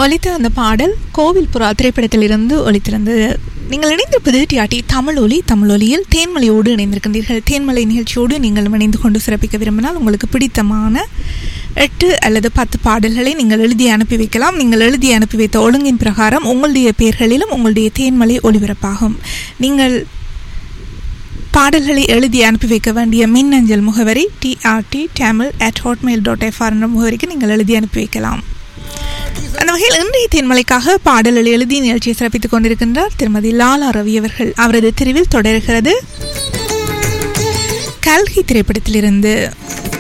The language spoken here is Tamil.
ஒலித்த அந்த பாடல் கோவில் புறா திரைப்படத்திலிருந்து ஒலித்திருந்தது நீங்கள் இணைந்திருப்பது டிஆர்டி தமிழ் ஒலி தமிழ் ஒலியில் தேன்மலையோடு இணைந்திருக்கின்றீர்கள் தேன்மலை நிகழ்ச்சியோடு நீங்கள் இணைந்து கொண்டு சிறப்பிக்க விரும்பினால் உங்களுக்கு பிடித்தமான எட்டு அல்லது பத்து பாடல்களை நீங்கள் எழுதி அனுப்பி வைக்கலாம் நீங்கள் எழுதி அனுப்பி வைத்த ஒழுங்கின் பிரகாரம் உங்களுடைய பெயர்களிலும் உங்களுடைய தேன்மலை ஒளிபரப்பாகும் நீங்கள் பாடல்களை எழுதி அனுப்பி வைக்க வேண்டிய மின்னஞ்சல் முகவரி TRT Tamil at hotmail dot FR என்ற முகவரிக்கு நீங்கள் எழுதி அனுப்பி வைக்கலாம் அந்த வகையில் இன்றைய தேன்மலைக்காக பாடல்கள் எழுதி நிகழ்ச்சியை சிறப்பித்துக் கொண்டிருக்கின்றார் திருமதி லாலா ரவி அவர்கள் அவரது தெரிவில் தொடர்கிறது கல்கி திரைப்படத்திலிருந்து